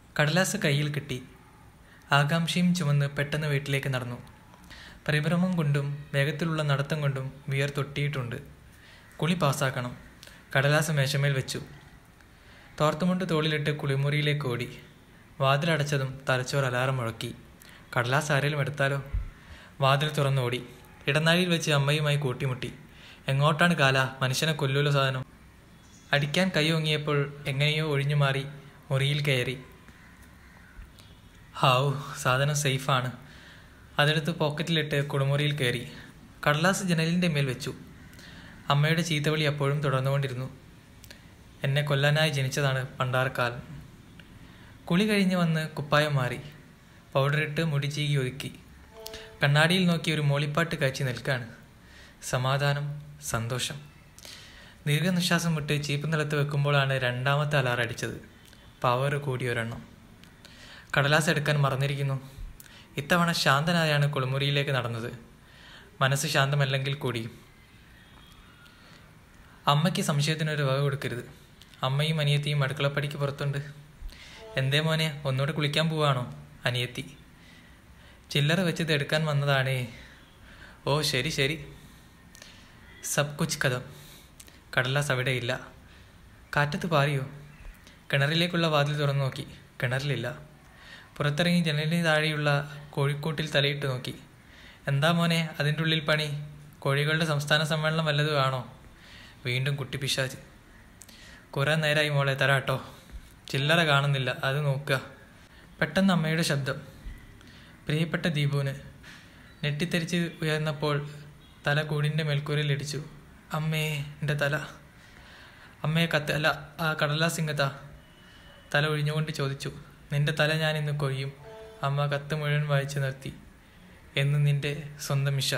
കടലാസ് കയ്യിൽ കിട്ടി ആകാംക്ഷയും ചുമന്ന് പെട്ടെന്ന് വീട്ടിലേക്ക് നടന്നു പരിഭ്രമം കൊണ്ടും വേഗത്തിലുള്ള നടത്തം കൊണ്ടും വിയർ തൊട്ടിയിട്ടുണ്ട് കുളി പാസ്സാക്കണം കടലാസ് മേശമേൽ വെച്ചു തോർത്തുമുണ്ട് തോളിലിട്ട് കുളിമുറിയിലേക്ക് ഓടി വാതിലടച്ചതും തലച്ചോർ അലാറം മുഴക്കി കടലാസ് ആരെങ്കിലും എടുത്താലോ വാതിൽ തുറന്നോടി ഇടനാഴിയിൽ വെച്ച് അമ്മയുമായി കൂട്ടിമുട്ടി എങ്ങോട്ടാണ് കാല മനുഷ്യനെ കൊല്ലൂലോ സാധനം അടിക്കാൻ കൈ ഓങ്ങിയപ്പോൾ എങ്ങനെയോ ഒഴിഞ്ഞു മാറി മുറിയിൽ കയറി ഹാവു സാധനം സേഫാണ് അതെടുത്ത് പോക്കറ്റിലിട്ട് കുളിമുറിയിൽ കയറി കടലാസ് ജനലിൻ്റെ മേൽ വെച്ചു അമ്മയുടെ ചീത്തവിളി അപ്പോഴും തുടർന്നുകൊണ്ടിരുന്നു എന്നെ കൊല്ലാനായി ജനിച്ചതാണ് പണ്ടാർക്കാലം കുളി കഴിഞ്ഞ് വന്ന് കുപ്പായം മാറി പൗഡറിട്ട് മുടി ചീകി ഒതുക്കി കണ്ണാടിയിൽ നോക്കി ഒരു മോളിപ്പാട്ട് കാച്ചി നിൽക്കാണ് സമാധാനം സന്തോഷം ദീർഘനിശ്വാസം വിട്ട് ചീപ്പ് നിലത്ത് വെക്കുമ്പോഴാണ് രണ്ടാമത്തെ അലാറം അടിച്ചത് പവർ കൂടിയൊരെണ്ണം കടലാസ് എടുക്കാൻ മറന്നിരിക്കുന്നു ഇത്തവണ ശാന്തനായാണ് കുളിമുറിയിലേക്ക് നടന്നത് മനസ്സ് ശാന്തമല്ലെങ്കിൽ കൂടിയും അമ്മയ്ക്ക് സംശയത്തിനൊരു വക കൊടുക്കരുത് അമ്മയും അനിയത്തിയും അടുക്കളപ്പടിക്ക് പുറത്തുണ്ട് എന്തേ മോനെ ഒന്നുകൂടെ കുളിക്കാൻ പോവാണോ അനിയത്തി ചില്ലറ വെച്ചത് എടുക്കാൻ വന്നതാണേ ഓ ശരി ശരി സബ് കുച്ച് കഥം കടലാസ് അവിടെയില്ല കാറ്റത്ത് പാറിയോ കിണറിലേക്കുള്ള വാതിൽ തുറന്നു നോക്കി കിണറിലില്ല പുറത്തിറങ്ങി ജനലിന് താഴെയുള്ള കോഴിക്കോട്ടിൽ തലയിട്ട് നോക്കി എന്താ മോനെ അതിൻ്റെ ഉള്ളിൽ പണി കോഴികളുടെ സംസ്ഥാന സമ്മേളനം വല്ലതും ആണോ വീണ്ടും കുട്ടി പിശാച്ച് കുറേ നേരമായി മോളെ തരാട്ടോ ചില്ലറ കാണുന്നില്ല അത് നോക്കുക പെട്ടെന്ന് അമ്മയുടെ ശബ്ദം പ്രിയപ്പെട്ട ദീപുവിന് ഞെട്ടിത്തെറിച്ച് ഉയർന്നപ്പോൾ തല കൂടിൻ്റെ മേൽക്കൂരയിൽ ഇടിച്ചു അമ്മേ എൻ്റെ തല അമ്മയെ കത്ത് അല്ല ആ കടലാസിംഗത്താ തല ഒഴിഞ്ഞുകൊണ്ട് ചോദിച്ചു നിന്റെ തല ഞാൻ ഇന്ന് കൊയ്യും അമ്മ കത്ത് മുഴുവൻ വായിച്ചു നിർത്തി എന്ന് നിന്റെ സ്വന്തം മിഷ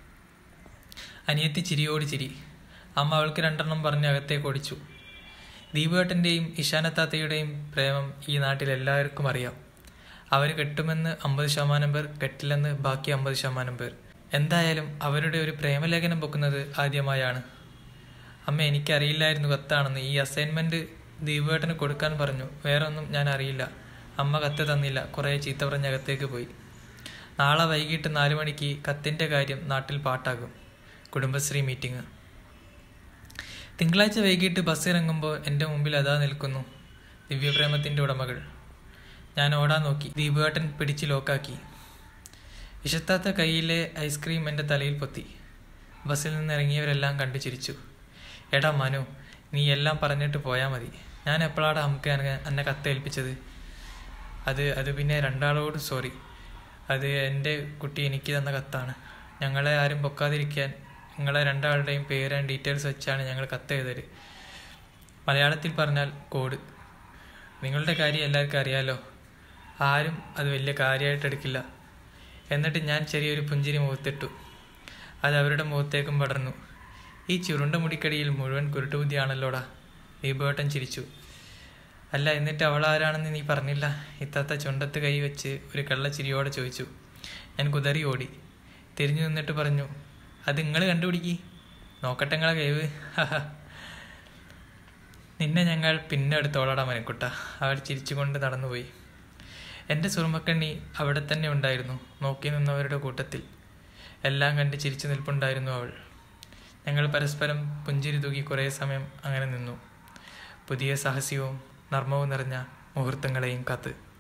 അനിയത്തി ചിരിയോട് ചിരി അമ്മ അവൾക്ക് രണ്ടെണ്ണം പറഞ്ഞ് അകത്തേക്ക് ഓടിച്ചു ദീപേട്ടൻ്റെയും ഇഷാനത്താത്തയുടെയും പ്രേമം ഈ നാട്ടിൽ എല്ലാവർക്കും അറിയാം അവർ കെട്ടുമെന്ന് അമ്പത് ശതമാനം പേർ കെട്ടില്ലെന്ന് ബാക്കി അമ്പത് ശതമാനം പേർ എന്തായാലും അവരുടെ ഒരു പ്രേമലേഖനം പൊക്കുന്നത് ആദ്യമായാണ് അമ്മ എനിക്കറിയില്ലായിരുന്നു കത്താണെന്ന് ഈ അസൈൻമെൻറ്റ് ദീപേട്ടന് കൊടുക്കാൻ പറഞ്ഞു വേറെ ഒന്നും ഞാൻ അറിയില്ല അമ്മ കത്ത് തന്നില്ല കുറേ ചീത്ത പറഞ്ഞ് അകത്തേക്ക് പോയി നാളെ വൈകിട്ട് നാല് മണിക്ക് കത്തിൻ്റെ കാര്യം നാട്ടിൽ പാട്ടാകും കുടുംബശ്രീ മീറ്റിംഗ് തിങ്കളാഴ്ച വൈകിട്ട് ബസ് ഇറങ്ങുമ്പോൾ എൻ്റെ മുമ്പിൽ അതാ നിൽക്കുന്നു ദിവ്യപ്രേമത്തിൻ്റെ ഉടമകൾ ഞാൻ ഓടാൻ നോക്കി ദീപുവേട്ടൻ പിടിച്ച് ലോക്കാക്കി വിശത്താത്ത കയ്യിലെ ഐസ്ക്രീം എൻ്റെ തലയിൽ പൊത്തി ബസ്സിൽ നിന്ന് ഇറങ്ങിയവരെല്ലാം കണ്ടു ചിരിച്ചു എടാ മനു നീ എല്ലാം പറഞ്ഞിട്ട് പോയാൽ മതി ഞാൻ എപ്പോഴാണ് നമുക്ക് എന്നെ കത്തേൽപ്പിച്ചത് അത് അത് പിന്നെ രണ്ടാളോട് സോറി അത് എൻ്റെ കുട്ടി എനിക്ക് തന്ന കത്താണ് ഞങ്ങളെ ആരും പൊക്കാതിരിക്കാൻ നിങ്ങളെ രണ്ടാളുടെയും പേര് ആൻഡ് ഡീറ്റെയിൽസ് വെച്ചാണ് ഞങ്ങൾ കത്ത് എഴുതല് മലയാളത്തിൽ പറഞ്ഞാൽ കോഡ് നിങ്ങളുടെ കാര്യം എല്ലാവർക്കും അറിയാലോ ആരും അത് വലിയ കാര്യമായിട്ട് എടുക്കില്ല എന്നിട്ട് ഞാൻ ചെറിയൊരു പുഞ്ചിരി മുഖത്തിട്ടു അത് അവരുടെ മുഖത്തേക്കും പടർന്നു ഈ ചുരുണ്ട മുടിക്കടിയിൽ മുഴുവൻ കുരുട്ടുബുദ്ധിയാണല്ലോടാ ദീപേട്ടൻ ചിരിച്ചു അല്ല എന്നിട്ട് അവൾ ആരാണെന്ന് നീ പറഞ്ഞില്ല ഇത്താത്ത ചുണ്ടത്ത് കൈ വെച്ച് ഒരു കള്ളച്ചിരിയോടെ ചോദിച്ചു ഞാൻ കുതറി ഓടി തിരിഞ്ഞു നിന്നിട്ട് പറഞ്ഞു അത് നിങ്ങൾ കണ്ടുപിടിക്കി നോക്കട്ടെ നിങ്ങളെ കഴിവ് നിന്നെ ഞങ്ങൾ പിന്നെ എടുത്തോളടാ മനക്കുട്ട അവൾ ചിരിച്ചുകൊണ്ട് നടന്നുപോയി എൻ്റെ സുറുമക്കണ്ണി അവിടെ തന്നെ ഉണ്ടായിരുന്നു നോക്കി നിന്നവരുടെ കൂട്ടത്തിൽ എല്ലാം കണ്ട് ചിരിച്ചു നിൽപ്പുണ്ടായിരുന്നു അവൾ ഞങ്ങൾ പരസ്പരം പുഞ്ചിരി തൂക്കി കുറേ സമയം അങ്ങനെ നിന്നു പുതിയ സാഹസ്യവും നർമ്മവും നിറഞ്ഞ മുഹൂർത്തങ്ങളെയും കാത്ത്